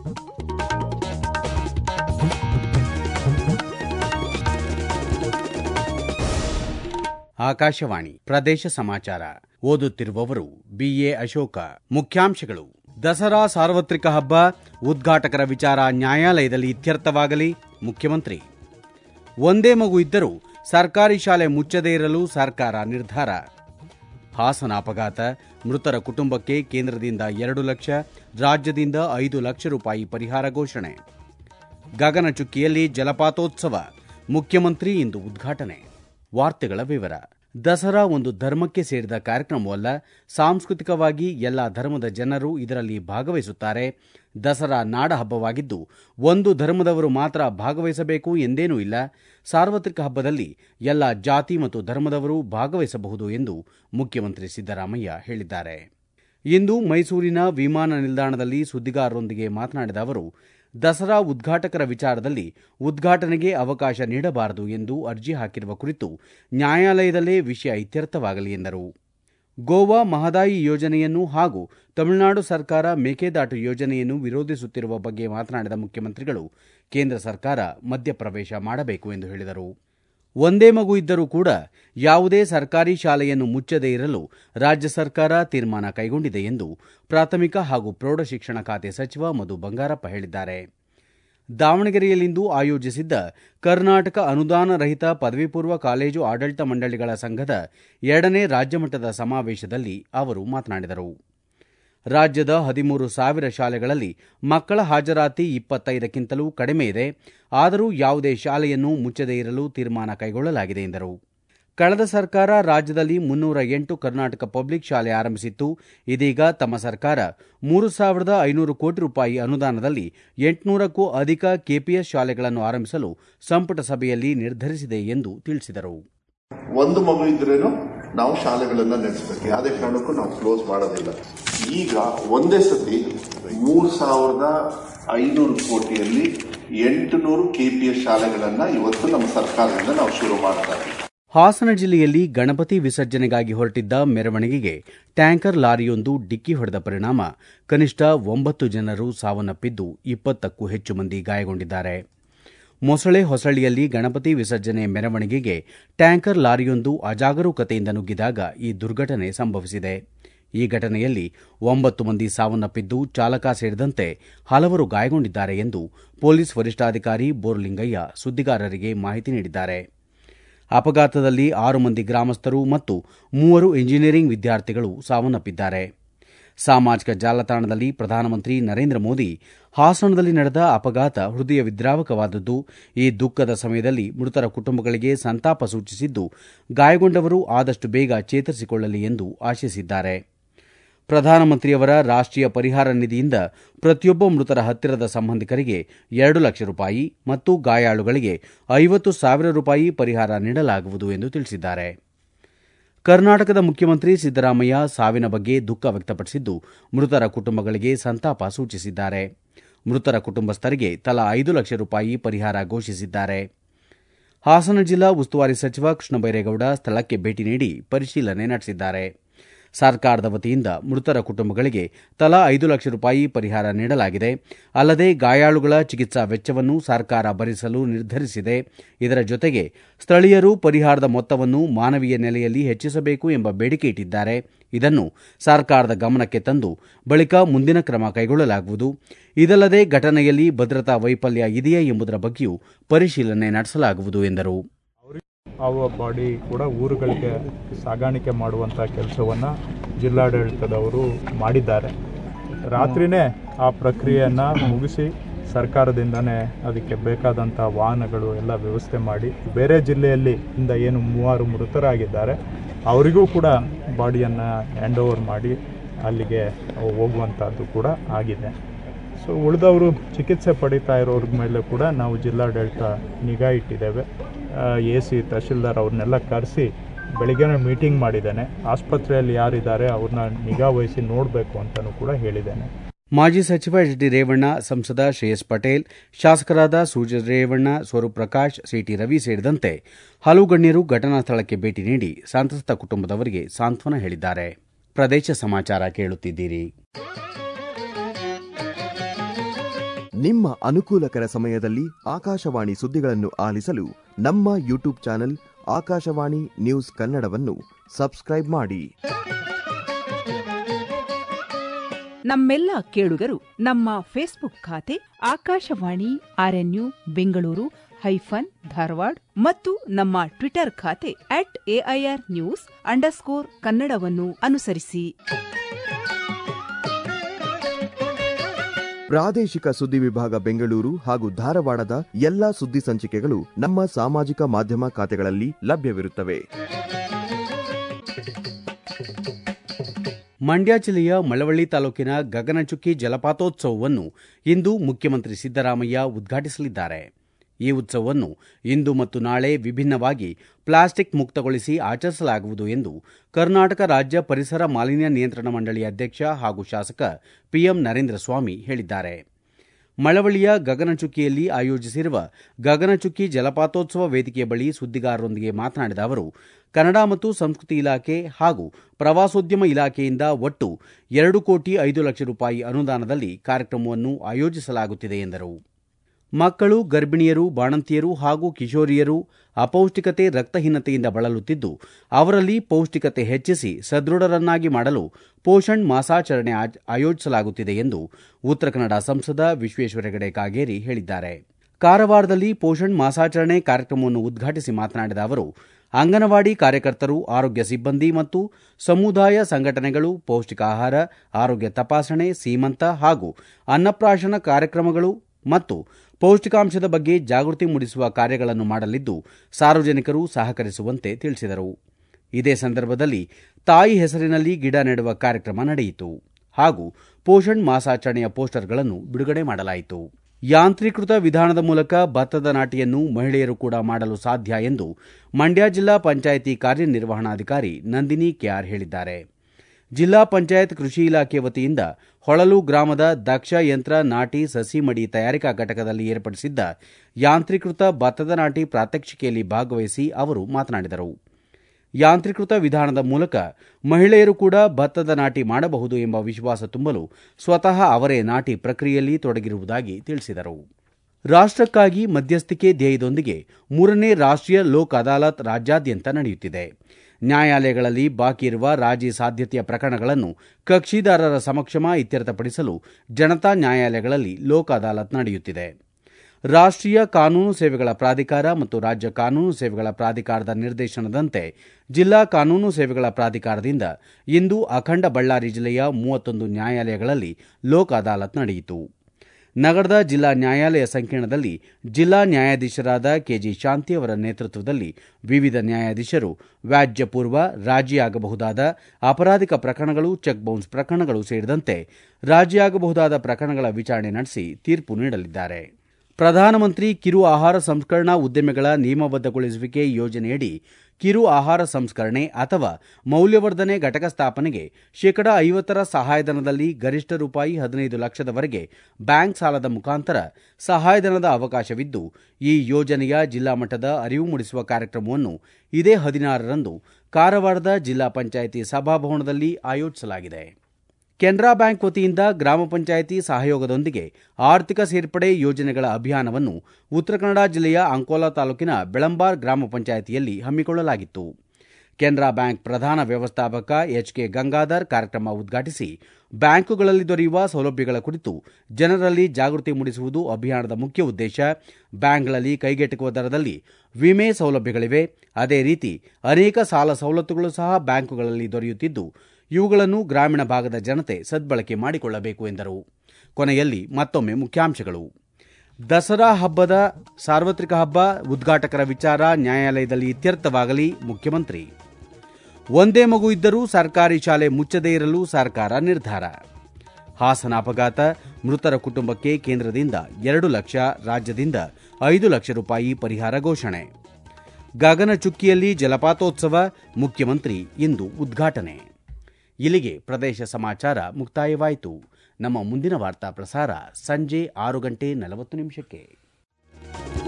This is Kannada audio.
ಆಕಾಶವಾಣಿ ಪ್ರದೇಶ ಸಮಾಚಾರ ಓದುತ್ತಿರುವವರು ಬಿಎ ಅಶೋಕ ಮುಖ್ಯಾಂಶಗಳು ದಸರಾ ಸಾರ್ವತ್ರಿಕ ಹಬ್ಬ ಉದ್ಘಾಟಕರ ವಿಚಾರ ನ್ಯಾಯಾಲಯದಲ್ಲಿ ಇತ್ಯರ್ಥವಾಗಲಿ ಮುಖ್ಯಮಂತ್ರಿ ಒಂದೇ ಮಗು ಇದ್ದರೂ ಸರ್ಕಾರಿ ಶಾಲೆ ಮುಚ್ಚದೇ ಇರಲು ಸರ್ಕಾರ ನಿರ್ಧಾರ ಹಾಸನ ಅಪಘಾತ ಮೃತರ ಕುಟುಂಬಕ್ಕೆ ಕೇಂದ್ರದಿಂದ ಎರಡು ಲಕ್ಷ ರಾಜ್ಯದಿಂದ ಐದು ಲಕ್ಷ ರೂಪಾಯಿ ಪರಿಹಾರ ಘೋಷಣೆ ಗಗನಚುಕ್ಕಿಯಲ್ಲಿ ಜಲಪಾತೋತ್ಸವ ಮುಖ್ಯಮಂತ್ರಿ ಇಂದು ಉದ್ಘಾಟನೆ ವಾರ್ತೆಗಳ ವಿವರ ದಸರಾ ಒಂದು ಧರ್ಮಕ್ಕೆ ಸೇರಿದ ಕಾರ್ಯಕ್ರಮವಲ್ಲ ಸಾಂಸ್ಕೃತಿಕವಾಗಿ ಎಲ್ಲ ಧರ್ಮದ ಜನರು ಇದರಲ್ಲಿ ಭಾಗವಹಿಸುತ್ತಾರೆ ದಸರಾ ನಾಡ ಹಬ್ಬವಾಗಿದ್ದು ಒಂದು ಧರ್ಮದವರು ಮಾತ್ರ ಭಾಗವಹಿಸಬೇಕು ಎಂದೇನೂ ಇಲ್ಲ ಸಾರ್ವತ್ರಿಕ ಹಬ್ಬದಲ್ಲಿ ಎಲ್ಲ ಜಾತಿ ಮತ್ತು ಧರ್ಮದವರು ಭಾಗವಹಿಸಬಹುದು ಎಂದು ಮುಖ್ಯಮಂತ್ರಿ ಸಿದ್ದರಾಮಯ್ಯ ಹೇಳಿದ್ದಾರೆ ಇಂದು ಮೈಸೂರಿನ ವಿಮಾನ ನಿಲ್ದಾಣದಲ್ಲಿ ಸುದ್ದಿಗಾರರೊಂದಿಗೆ ಮಾತನಾಡಿದ ಅವರು ದಸರಾ ಉದ್ಘಾಟಕರ ವಿಚಾರದಲ್ಲಿ ಉದ್ಘಾಟನೆಗೆ ಅವಕಾಶ ನೀಡಬಾರದು ಎಂದು ಅರ್ಜಿ ಹಾಕಿರುವ ಕುರಿತು ನ್ಯಾಯಾಲಯದಲ್ಲೇ ವಿಷಯ ಇತ್ಯರ್ಥವಾಗಲಿ ಎಂದರು ಗೋವಾ ಮಹದಾಯಿ ಯೋಜನೆಯನ್ನು ಹಾಗೂ ತಮಿಳುನಾಡು ಸರ್ಕಾರ ಮೇಕೆದಾಟು ಯೋಜನೆಯನ್ನು ವಿರೋಧಿಸುತ್ತಿರುವ ಬಗ್ಗೆ ಮಾತನಾಡಿದ ಮುಖ್ಯಮಂತ್ರಿಗಳು ಕೇಂದ್ರ ಸರ್ಕಾರ ಮಧ್ಯಪ್ರವೇಶ ಮಾಡಬೇಕು ಎಂದು ಹೇಳಿದರು ಒಂದೇ ಮಗು ಇದ್ದರೂ ಕೂಡ ಯಾವುದೇ ಸರ್ಕಾರಿ ಶಾಲೆಯನ್ನು ಮುಚ್ಚದೇ ಇರಲು ರಾಜ್ಯ ಸರ್ಕಾರ ತೀರ್ಮಾನ ಕೈಗೊಂಡಿದೆ ಎಂದು ಪ್ರಾಥಮಿಕ ಹಾಗೂ ಪ್ರೌಢಶಿಕ್ಷಣ ಖಾತೆ ಸಚಿವ ಮಧು ಬಂಗಾರಪ್ಪ ಹೇಳಿದ್ದಾರೆ ದಾವಣಗೆರೆಯಲ್ಲಿಂದು ಆಯೋಜಿಸಿದ್ದ ಕರ್ನಾಟಕ ಅನುದಾನ ರಹಿತ ಪದವಿ ಪೂರ್ವ ಕಾಲೇಜು ಆಡಳಿತ ಮಂಡಳಿಗಳ ಸಂಘದ ಎರಡನೇ ರಾಜ್ಯಮಟ್ಟದ ಸಮಾವೇಶದಲ್ಲಿ ಅವರು ಮಾತನಾಡಿದರು ರಾಜ್ಯದ ಹದಿಮೂರು ಸಾವಿರ ಶಾಲೆಗಳಲ್ಲಿ ಮಕ್ಕಳ ಹಾಜರಾತಿ ಇಪ್ಪತ್ತೈದಕ್ಕಿಂತಲೂ ಕಡಿಮೆ ಇದೆ ಆದರೂ ಯಾವುದೇ ಶಾಲೆಯನ್ನು ಮುಚ್ಚದೇ ಇರಲು ತೀರ್ಮಾನ ಕೈಗೊಳ್ಳಲಾಗಿದೆ ಎಂದರು ಕಳೆದ ಸರ್ಕಾರ ರಾಜ್ಯದಲ್ಲಿ ಮುನ್ನೂರ ಎಂಟು ಕರ್ನಾಟಕ ಪಬ್ಲಿಕ್ ಶಾಲೆ ಆರಂಭಿಸಿತ್ತು ಇದೀಗ ತಮ್ಮ ಸರ್ಕಾರ ಮೂರು ಸಾವಿರದ ಐನೂರು ಕೋಟಿ ರೂಪಾಯಿ ಅನುದಾನದಲ್ಲಿ ಎಂಟುನೂರಕ್ಕೂ ಅಧಿಕ ಕೆಪಿಎಸ್ ಶಾಲೆಗಳನ್ನು ಆರಂಭಿಸಲು ಸಂಪುಟ ಸಭೆಯಲ್ಲಿ ನಿರ್ಧರಿಸಿದೆ ಎಂದು ತಿಳಿಸಿದರು ಒಂದು ಮಗು ಇದ್ರೇನು ನಾವು ಶಾಲೆಗಳನ್ನ ನಡೆಸಬೇಕು ಯಾವುದೇ ಕಾರಣಕ್ಕೂ ನಾವು ಕ್ಲೋಸ್ ಮಾಡೋದಿಲ್ಲ ಈಗ ಒಂದೇ ಸತಿ ಮೂರ್ ಸಾವಿರದ ಐನೂರು ಕೋಟಿಯಲ್ಲಿ ಎಂಟುನೂರು ಕೆಪಿಎಸ್ ಶಾಲೆಗಳನ್ನ ಇವತ್ತು ನಮ್ಮ ಸರ್ಕಾರದಿಂದ ನಾವು ಶುರು ಮಾಡ್ತಾ ಇದ್ದೀವಿ ಹಾಸನ ಜಿಲ್ಲೆಯಲ್ಲಿ ಗಣಪತಿ ವಿಸರ್ಜನೆಗಾಗಿ ಹೊರಟಿದ್ದ ಮೆರವಣಿಗೆಗೆ ಟ್ಯಾಂಕರ್ ಲಾರಿಯೊಂದು ಡಿಕ್ಕಿ ಹೊಡೆದ ಪರಿಣಾಮ ಕನಿಷ್ಠ ಒಂಬತ್ತು ಜನರು ಸಾವನ್ನಪ್ಪಿದ್ದು ಇಪ್ಪತ್ತಕ್ಕೂ ಹೆಚ್ಚು ಮಂದಿ ಗಾಯಗೊಂಡಿದ್ದಾರೆ ಮೊಸಳೆ ಹೊಸಳ್ಳಿಯಲ್ಲಿ ಗಣಪತಿ ವಿಸರ್ಜನೆ ಮೆರವಣಿಗೆಗೆ ಟ್ಯಾಂಕರ್ ಲಾರಿಯೊಂದು ಅಜಾಗರೂಕತೆಯಿಂದ ನುಗ್ಗಿದಾಗ ಈ ದುರ್ಘಟನೆ ಸಂಭವಿಸಿದೆ ಈ ಘಟನೆಯಲ್ಲಿ ಒಂಬತ್ತು ಮಂದಿ ಸಾವನ್ನಪ್ಪಿದ್ದು ಚಾಲಕ ಸೇರಿದಂತೆ ಹಲವರು ಗಾಯಗೊಂಡಿದ್ದಾರೆ ಎಂದು ಪೊಲೀಸ್ ವರಿಷ್ಠಾಧಿಕಾರಿ ಬೋರ್ಲಿಂಗಯ್ಯ ಸುದ್ದಿಗಾರರಿಗೆ ಮಾಹಿತಿ ನೀಡಿದ್ದಾರೆ ಅಪಘಾತದಲ್ಲಿ ಆರು ಮಂದಿ ಗ್ರಾಮಸ್ಥರು ಮತ್ತು ಮೂವರು ಇಂಜಿನಿಯರಿಂಗ್ ವಿದ್ಯಾರ್ಥಿಗಳು ಸಾವನ್ನಪ್ಪಿದ್ದಾರೆ ಸಾಮಾಜಿಕ ಜಾಲತಾಣದಲ್ಲಿ ಪ್ರಧಾನಮಂತ್ರಿ ನರೇಂದ್ರ ಮೋದಿ ಹಾಸನದಲ್ಲಿ ನಡೆದ ಅಪಘಾತ ಹೃದಯ ವಿದ್ರಾವಕವಾದದ್ದು ಈ ದುಃಖದ ಸಮಯದಲ್ಲಿ ಮೃತರ ಕುಟುಂಬಗಳಿಗೆ ಸಂತಾಪ ಸೂಚಿಸಿದ್ದು ಗಾಯಗೊಂಡವರು ಆದಷ್ಟು ಬೇಗ ಚೇತರಿಸಿಕೊಳ್ಳಲಿ ಎಂದು ಆಶಿಸಿದ್ದಾರೆ ಪ್ರಧಾನಮಂತ್ರಿಯವರ ರಾಷ್ಟೀಯ ಪರಿಹಾರ ನಿಧಿಯಿಂದ ಪ್ರತಿಯೊಬ್ಬ ಮೃತರ ಹತ್ತಿರದ ಸಂಬಂಧಿಕರಿಗೆ ಎರಡು ಲಕ್ಷ ರೂಪಾಯಿ ಮತ್ತು ಗಾಯಾಳುಗಳಿಗೆ ಐವತ್ತು ಸಾವಿರ ರೂಪಾಯಿ ಪರಿಹಾರ ನೀಡಲಾಗುವುದು ಎಂದು ತಿಳಿಸಿದ್ದಾರೆ ಕರ್ನಾಟಕದ ಮುಖ್ಯಮಂತ್ರಿ ಸಿದ್ದರಾಮಯ್ಯ ಸಾವಿನ ಬಗ್ಗೆ ದುಃಖ ವ್ಯಕ್ತಪಡಿಸಿದ್ದು ಮೃತರ ಕುಟುಂಬಗಳಿಗೆ ಸಂತಾಪ ಸೂಚಿಸಿದ್ದಾರೆ ಮೃತರ ಕುಟುಂಬಸ್ಥರಿಗೆ ತಲಾ ಐದು ಲಕ್ಷ ರೂಪಾಯಿ ಪರಿಹಾರ ಘೋಷಿಸಿದ್ದಾರೆ ಹಾಸನ ಜಿಲ್ಲಾ ಉಸ್ತುವಾರಿ ಸಚಿವ ಕೃಷ್ಣ ಬೈರೇಗೌಡ ಸ್ಥಳಕ್ಕೆ ಭೇಟಿ ನೀಡಿ ಪರಿಶೀಲನೆ ನಡೆಸಿದ್ದಾರೆ ಸರ್ಕಾರದ ವತಿಯಿಂದ ಮೃತರ ಕುಟುಂಬಗಳಿಗೆ ತಲಾ ಐದು ಲಕ್ಷ ರೂಪಾಯಿ ಪರಿಹಾರ ನೀಡಲಾಗಿದೆ ಅಲ್ಲದೆ ಗಾಯಾಳುಗಳ ಚಿಕಿತ್ಸಾ ವೆಚ್ಚವನ್ನು ಸರ್ಕಾರ ಭರಿಸಲು ನಿರ್ಧರಿಸಿದೆ ಇದರ ಜೊತೆಗೆ ಸ್ಥಳೀಯರು ಪರಿಹಾರದ ಮೊತ್ತವನ್ನು ಮಾನವೀಯ ನೆಲೆಯಲ್ಲಿ ಹೆಚ್ಚಿಸಬೇಕು ಎಂಬ ಬೇಡಿಕೆ ಇಟ್ಟಿದ್ದಾರೆ ಇದನ್ನು ಸರ್ಕಾರದ ಗಮನಕ್ಕೆ ತಂದು ಬಳಿಕ ಮುಂದಿನ ಕ್ರಮ ಕೈಗೊಳ್ಳಲಾಗುವುದು ಇದಲ್ಲದೆ ಘಟನೆಯಲ್ಲಿ ಭದ್ರತಾ ವೈಫಲ್ಯ ಇದೆಯೇ ಎಂಬುದರ ಬಗ್ಗೆಯೂ ಪರಿಶೀಲನೆ ನಡೆಸಲಾಗುವುದು ಎಂದರು ಅವ ಬಾಡಿ ಕೂಡ ಊರುಗಳಿಗೆ ಸಾಗಾಣಿಕೆ ಮಾಡುವಂಥ ಕೆಲಸವನ್ನು ಜಿಲ್ಲಾಡಳಿತದವರು ಮಾಡಿದ್ದಾರೆ ರಾತ್ರಿನೇ ಆ ಪ್ರಕ್ರಿಯೆಯನ್ನು ಮುಗಿಸಿ ಸರ್ಕಾರದಿಂದನೇ ಅದಕ್ಕೆ ಬೇಕಾದಂಥ ವಾಹನಗಳು ಎಲ್ಲ ವ್ಯವಸ್ಥೆ ಮಾಡಿ ಬೇರೆ ಜಿಲ್ಲೆಯಲ್ಲಿ ಇಂದ ಏನು ಮೂವರು ಮೃತರಾಗಿದ್ದಾರೆ ಅವರಿಗೂ ಕೂಡ ಬಾಡಿಯನ್ನು ಹ್ಯಾಂಡ್ ಓವರ್ ಮಾಡಿ ಅಲ್ಲಿಗೆ ಹೋಗುವಂಥದ್ದು ಕೂಡ ಆಗಿದೆ ಸೊ ಉಳಿದವರು ಚಿಕಿತ್ಸೆ ಪಡಿತಾ ಇರೋರ ಮೇಲೆ ಕೂಡ ನಾವು ಜಿಲ್ಲಾಡಳಿತ ನಿಗಾ ಇಟ್ಟಿದ್ದೇವೆ ಎ ಸಿ ತಹಶೀಲ್ದಾರ್ ಅವ್ರನ್ನೆಲ್ಲ ಕರೆಸಿ ಬೆಳಿಗ್ಗೆ ಮೀಟಿಂಗ್ ಮಾಡಿದ್ದೇನೆ ಆಸ್ಪತ್ರೆಯಲ್ಲಿ ಯಾರಿದ್ದಾರೆ ಅವ್ರನ್ನ ನಿಗಾ ವಹಿಸಿ ನೋಡಬೇಕು ಅಂತಲೂ ಕೂಡ ಹೇಳಿದ್ದೇನೆ ಮಾಜಿ ಸಚಿವ ಎಚ್ ಡಿ ರೇವಣ್ಣ ಸಂಸದ ಶ್ರೇಯಸ್ ಪಟೇಲ್ ಶಾಸಕರಾದ ಸೂರ್ಯ ರೇವಣ್ಣ ಸ್ವರೂಪ್ ಪ್ರಕಾಶ್ ಸಿಟಿ ರವಿ ಸೇರಿದಂತೆ ಹಲವು ಗಣ್ಯರು ಘಟನಾ ಸ್ಥಳಕ್ಕೆ ಭೇಟಿ ನೀಡಿ ಸಂತ್ರಸ್ತ ಕುಟುಂಬದವರಿಗೆ ಸಾಂತ್ವನ ಹೇಳಿದ್ದಾರೆ ಪ್ರದೇಶ ಸಮಾಚಾರ ಕೇಳುತ್ತಿದ್ದೀರಿ ನಿಮ್ಮ ಅನುಕೂಲಕರ ಸಮಯದಲ್ಲಿ ಆಕಾಶವಾಣಿ ಸುದ್ದಿಗಳನ್ನು ಆಲಿಸಲು ನಮ್ಮ ಯೂಟ್ಯೂಬ್ ಚಾನೆಲ್ ಆಕಾಶವಾಣಿ ನ್ಯೂಸ್ ಕನ್ನಡವನ್ನು ಸಬ್ಸ್ಕ್ರೈಬ್ ಮಾಡಿ ನಮ್ಮೆಲ್ಲ ಕೇಳುಗರು ನಮ್ಮ ಫೇಸ್ಬುಕ್ ಖಾತೆ ಆಕಾಶವಾಣಿ ಆರ್ಎನ್ಯು ಬೆಂಗಳೂರು ಹೈಫನ್ ಧಾರವಾಡ ಮತ್ತು ನಮ್ಮ ಟ್ವಿಟರ್ ಖಾತೆ ಅಟ್ ಎಐಆರ್ ನ್ಯೂಸ್ ಅಂಡರ್ಸ್ಕೋರ್ ಕನ್ನಡವನ್ನು ಅನುಸರಿಸಿ ಪ್ರಾದೇಶಿಕ ಸುದ್ದಿ ವಿಭಾಗ ಬೆಂಗಳೂರು ಹಾಗೂ ಧಾರವಾಡದ ಎಲ್ಲಾ ಸುದ್ದಿ ಸಂಚಿಕೆಗಳು ನಮ್ಮ ಸಾಮಾಜಿಕ ಮಾಧ್ಯಮ ಖಾತೆಗಳಲ್ಲಿ ಲಭ್ಯವಿರುತ್ತವೆ ಮಂಡ್ಯ ಜಿಲ್ಲೆಯ ಮಳವಳ್ಳಿ ತಾಲೂಕಿನ ಗಗನಚುಕ್ಕಿ ಜಲಪಾತೋತ್ಸವವನ್ನು ಇಂದು ಮುಖ್ಯಮಂತ್ರಿ ಸಿದ್ದರಾಮಯ್ಯ ಉದ್ಘಾಟಿಸಲಿದ್ದಾರೆ ಈ ಉತ್ಸವವನ್ನು ಇಂದು ಮತ್ತು ನಾಳೆ ವಿಭಿನ್ನವಾಗಿ ಪ್ಲಾಸ್ಟಿಕ್ ಮುಕ್ತಗೊಳಿಸಿ ಆಚರಿಸಲಾಗುವುದು ಎಂದು ಕರ್ನಾಟಕ ರಾಜ್ಯ ಪರಿಸರ ಮಾಲಿನ್ಯ ನಿಯಂತ್ರಣ ಮಂಡಳಿ ಅಧ್ಯಕ್ಷ ಹಾಗೂ ಶಾಸಕ ಪಿಎಂ ನರೇಂದ್ರ ಸ್ವಾಮಿ ಹೇಳಿದ್ದಾರೆ ಮಳವಳ್ಳಿಯ ಗಗನಚುಕ್ಕಿಯಲ್ಲಿ ಆಯೋಜಿಸಿರುವ ಗಗನಚುಕ್ಕಿ ಜಲಪಾತೋತ್ಸವ ವೇದಿಕೆಯ ಬಳಿ ಸುದ್ದಿಗಾರರೊಂದಿಗೆ ಮಾತನಾಡಿದ ಅವರು ಕನ್ನಡ ಮತ್ತು ಸಂಸ್ಕೃತಿ ಇಲಾಖೆ ಹಾಗೂ ಪ್ರವಾಸೋದ್ಯಮ ಇಲಾಖೆಯಿಂದ ಒಟ್ಟು ಎರಡು ಕೋಟಿ ಐದು ಲಕ್ಷ ರೂಪಾಯಿ ಅನುದಾನದಲ್ಲಿ ಕಾರ್ಯಕ್ರಮವನ್ನು ಆಯೋಜಿಸಲಾಗುತ್ತಿದೆ ಎಂದರು ಮಕ್ಕಳು ಗರ್ಭಿಣಿಯರು ಬಾಣಂತಿಯರು ಹಾಗೂ ಕಿಶೋರಿಯರು ಅಪೌಷ್ಟಿಕತೆ ರಕ್ತಹೀನತೆಯಿಂದ ಬಳಲುತ್ತಿದ್ದು ಅವರಲ್ಲಿ ಪೌಷ್ಟಿಕತೆ ಹೆಚ್ಚಿಸಿ ಸದೃಢರನ್ನಾಗಿ ಮಾಡಲು ಪೋಷಣ್ ಮಾಸಾಚರಣೆ ಆಯೋಜಿಸಲಾಗುತ್ತಿದೆ ಎಂದು ಉತ್ತರ ಕನ್ನಡ ಸಂಸದ ವಿಶ್ವೇಶ್ವರ ಹೆಗಡೆ ಕಾಗೇರಿ ಹೇಳಿದ್ದಾರೆ ಕಾರವಾರದಲ್ಲಿ ಪೋಷಣ್ ಮಾಸಾಚರಣೆ ಕಾರ್ಯಕ್ರಮವನ್ನು ಉದ್ಘಾಟಿಸಿ ಮಾತನಾಡಿದ ಅವರು ಅಂಗನವಾಡಿ ಕಾರ್ಯಕರ್ತರು ಆರೋಗ್ಯ ಸಿಬ್ಬಂದಿ ಮತ್ತು ಸಮುದಾಯ ಸಂಘಟನೆಗಳು ಪೌಷ್ಟಿಕ ಆಹಾರ ಆರೋಗ್ಯ ತಪಾಸಣೆ ಸೀಮಂತ ಹಾಗೂ ಅನ್ನಪ್ರಾಶನ ಕಾರ್ಯಕ್ರಮಗಳು ಮತ್ತು ಪೌಷ್ಟಿಕಾಂಶದ ಬಗ್ಗೆ ಜಾಗೃತಿ ಮೂಡಿಸುವ ಕಾರ್ಯಗಳನ್ನು ಮಾಡಲಿದ್ದು ಸಾರ್ವಜನಿಕರು ಸಹಕರಿಸುವಂತೆ ತಿಳಿಸಿದರು ಇದೇ ಸಂದರ್ಭದಲ್ಲಿ ತಾಯಿ ಹೆಸರಿನಲ್ಲಿ ಗಿಡ ನೆಡುವ ಕಾರ್ಯಕ್ರಮ ನಡೆಯಿತು ಹಾಗೂ ಪೋಷಣ್ ಮಾಸಾಚರಣೆಯ ಪೋಸ್ಟರ್ಗಳನ್ನು ಬಿಡುಗಡೆ ಮಾಡಲಾಯಿತು ಯಾಂತ್ರೀಕೃತ ವಿಧಾನದ ಮೂಲಕ ಭತ್ತದ ನಾಟಿಯನ್ನು ಮಹಿಳೆಯರು ಕೂಡ ಮಾಡಲು ಸಾಧ್ಯ ಎಂದು ಮಂಡ್ಯ ಜಿಲ್ಲಾ ಪಂಚಾಯಿತಿ ಕಾರ್ಯನಿರ್ವಹಣಾಧಿಕಾರಿ ನಂದಿನಿ ಕೆಆರ್ ಹೇಳಿದ್ದಾರೆ ಜಿಲ್ಲಾ ಪಂಚಾಯತ್ ಕೃಷಿ ಇಲಾಖೆ ವತಿಯಿಂದ ಹೊಳಲು ಗ್ರಾಮದ ದಕ್ಷ ಯಂತ್ರ ನಾಟಿ ಸಸಿ ಮಡಿ ತಯಾರಿಕಾ ಘಟಕದಲ್ಲಿ ಏರ್ಪಡಿಸಿದ್ದ ಯಾಂತ್ರೀಕೃತ ಭತ್ತದ ನಾಟಿ ಪ್ರಾತ್ಯಕ್ಷಿಕೆಯಲ್ಲಿ ಭಾಗವಹಿಸಿ ಅವರು ಮಾತನಾಡಿದರು ಯಾಂತ್ರೀಕೃತ ವಿಧಾನದ ಮೂಲಕ ಮಹಿಳೆಯರು ಕೂಡ ಭತ್ತದ ನಾಟಿ ಮಾಡಬಹುದು ಎಂಬ ವಿಶ್ವಾಸ ತುಂಬಲು ಸ್ವತಃ ಅವರೇ ನಾಟಿ ಪ್ರಕ್ರಿಯೆಯಲ್ಲಿ ತೊಡಗಿರುವುದಾಗಿ ತಿಳಿಸಿದರು ರಾಷ್ಟಕ್ಕಾಗಿ ಮಧ್ಯಸ್ಥಿಕೆ ಧ್ಯೇಯದೊಂದಿಗೆ ಮೂರನೇ ರಾಷ್ಟೀಯ ಲೋಕ್ ಅದಾಲತ್ ರಾಜ್ಯಾದ್ಯಂತ ನಡೆಯುತ್ತಿದೆ ನ್ಯಾಯಾಲಯಗಳಲ್ಲಿ ಬಾಕಿ ಇರುವ ರಾಜಿ ಸಾಧ್ಯತೆಯ ಪ್ರಕರಣಗಳನ್ನು ಕಕ್ಷಿದಾರರ ಸಮಕ್ಷಮ ಇತ್ಯರ್ಥಪಡಿಸಲು ಜನತಾ ನ್ಯಾಯಾಲಯಗಳಲ್ಲಿ ಲೋಕ್ ಅದಾಲತ್ ನಡೆಯುತ್ತಿದೆ ರಾಷ್ಟೀಯ ಕಾನೂನು ಸೇವೆಗಳ ಪ್ರಾಧಿಕಾರ ಮತ್ತು ರಾಜ್ಯ ಕಾನೂನು ಸೇವೆಗಳ ಪ್ರಾಧಿಕಾರದ ನಿರ್ದೇಶನದಂತೆ ಜಿಲ್ಲಾ ಕಾನೂನು ಸೇವೆಗಳ ಪ್ರಾಧಿಕಾರದಿಂದ ಇಂದು ಅಖಂಡ ಬಳ್ಳಾರಿ ಜಿಲ್ಲೆಯ ಮೂವತ್ತೊಂದು ನ್ಯಾಯಾಲಯಗಳಲ್ಲಿ ಲೋಕ್ ಅದಾಲತ್ ನಡೆಯಿತು ನಗರದ ಜಿಲ್ಲಾ ನ್ಯಾಯಾಲಯ ಸಂಕೀರ್ಣದಲ್ಲಿ ಜಿಲ್ಲಾ ನ್ಯಾಯಾಧೀಶರಾದ ಕೆಜಿ ಶಾಂತಿ ಅವರ ನೇತೃತ್ವದಲ್ಲಿ ವಿವಿಧ ನ್ಯಾಯಾಧೀಶರು ವ್ಯಾಜ್ಯ ಪೂರ್ವ ರಾಜಿಯಾಗಬಹುದಾದ ಅಪರಾಧಿಕ ಪ್ರಕರಣಗಳು ಚೆಕ್ ಬೌನ್ಸ್ ಪ್ರಕರಣಗಳು ಸೇರಿದಂತೆ ರಾಜಿಯಾಗಬಹುದಾದ ಪ್ರಕರಣಗಳ ವಿಚಾರಣೆ ನಡೆಸಿ ತೀರ್ಪು ನೀಡಲಿದ್ದಾರೆ ಪ್ರಧಾನಮಂತ್ರಿ ಕಿರು ಆಹಾರ ಸಂಸ್ಕರಣಾ ಉದ್ಯಮಿಗಳ ನಿಯಮಬದ್ಧಗೊಳಿಸುವಿಕೆ ಯೋಜನೆಯಡಿ ಕಿರು ಆಹಾರ ಸಂಸ್ಕರಣೆ ಅಥವಾ ಮೌಲ್ಯವರ್ಧನೆ ಘಟಕ ಸ್ಥಾಪನೆಗೆ ಶೇಕಡ ಐವತ್ತರ ಸಹಾಯಧನದಲ್ಲಿ ಗರಿಷ್ಠ ರೂಪಾಯಿ ಹದಿನೈದು ಲಕ್ಷದವರೆಗೆ ಬ್ಯಾಂಕ್ ಸಾಲದ ಮುಖಾಂತರ ಸಹಾಯಧನದ ಅವಕಾಶವಿದ್ದು ಈ ಯೋಜನೆಯ ಜಿಲ್ಲಾ ಮಟ್ಟದ ಅರಿವು ಮೂಡಿಸುವ ಕಾರ್ಯಕ್ರಮವನ್ನು ಇದೇ ಹದಿನಾರರಂದು ಕಾರವಾರದ ಜಿಲ್ಲಾ ಪಂಚಾಯಿತಿ ಸಭಾಭವನದಲ್ಲಿ ಆಯೋಜಿಸಲಾಗಿದೆ ಕೆನರಾ ಬ್ಯಾಂಕ್ ವತಿಯಿಂದ ಗ್ರಾಮ ಪಂಚಾಯಿತಿ ಸಹಯೋಗದೊಂದಿಗೆ ಆರ್ಥಿಕ ಸೇರ್ಪಡೆ ಯೋಜನೆಗಳ ಅಭಿಯಾನವನ್ನು ಉತ್ತರ ಕನ್ನಡ ಜಿಲ್ಲೆಯ ಅಂಕೋಲಾ ತಾಲೂಕಿನ ಬೆಳಂಬಾರ್ ಗ್ರಾಮ ಪಂಚಾಯಿತಿಯಲ್ಲಿ ಹಮ್ಮಿಕೊಳ್ಳಲಾಗಿತ್ತು ಕೆನರಾ ಬ್ಯಾಂಕ್ ಪ್ರಧಾನ ವ್ಯವಸ್ಥಾಪಕ ಎಚ್ ಕೆ ಗಂಗಾಧರ್ ಕಾರ್ಯಕ್ರಮ ಉದ್ಘಾಟಿಸಿ ಬ್ಯಾಂಕುಗಳಲ್ಲಿ ದೊರೆಯುವ ಸೌಲಭ್ಯಗಳ ಕುರಿತು ಜನರಲ್ಲಿ ಜಾಗೃತಿ ಮೂಡಿಸುವುದು ಅಭಿಯಾನದ ಮುಖ್ಯ ಉದ್ದೇಶ ಬ್ಯಾಂಕ್ಗಳಲ್ಲಿ ಕೈಗೆಟುಕುವ ದರದಲ್ಲಿ ವಿಮೆ ಸೌಲಭ್ಯಗಳಿವೆ ಅದೇ ರೀತಿ ಅನೇಕ ಸಾಲ ಸವಲತ್ತುಗಳು ಸಹ ಬ್ಯಾಂಕುಗಳಲ್ಲಿ ದೊರೆಯುತ್ತಿದ್ದು ಇವುಗಳನ್ನು ಗ್ರಾಮೀಣ ಭಾಗದ ಜನತೆ ಸದ್ಬಳಕೆ ಮಾಡಿಕೊಳ್ಳಬೇಕು ಎಂದರು ಕೊನೆಯಲ್ಲಿ ಮತ್ತೊಮ್ಮೆ ಮುಖ್ಯಾಂಶಗಳು ದಸರಾ ಹಬ್ಬದ ಸಾರ್ವತ್ರಿಕ ಹಬ್ಬ ಉದ್ಘಾಟಕರ ವಿಚಾರ ನ್ಯಾಯಾಲಯದಲ್ಲಿ ಇತ್ಯರ್ಥವಾಗಲಿ ಮುಖ್ಯಮಂತ್ರಿ ಒಂದೇ ಮಗು ಇದ್ದರೂ ಸರ್ಕಾರಿ ಶಾಲೆ ಮುಚ್ಚದೇ ಇರಲು ಸರ್ಕಾರ ನಿರ್ಧಾರ ಹಾಸನ ಅಪಘಾತ ಮೃತರ ಕುಟುಂಬಕ್ಕೆ ಕೇಂದ್ರದಿಂದ ಎರಡು ಲಕ್ಷ ರಾಜ್ಯದಿಂದ ಐದು ಲಕ್ಷ ರೂಪಾಯಿ ಪರಿಹಾರ ಘೋಷಣೆ ಗಗನಚುಕ್ಕಿಯಲ್ಲಿ ಜಲಪಾತೋತ್ಸವ ಮುಖ್ಯಮಂತ್ರಿ ಇಂದು ಉದ್ಘಾಟನೆ ಇಲ್ಲಿಗೆ ಪ್ರದೇಶ ಸಮಾಚಾರ ಮುಕ್ತಾಯವಾಯಿತು ನಮ್ಮ ಮುಂದಿನ ವಾರ್ತಾ ಪ್ರಸಾರ ಸಂಜೆ ಆರು ಗಂಟೆ ನಲವತ್ತು ನಿಮಿಷಕ್ಕೆ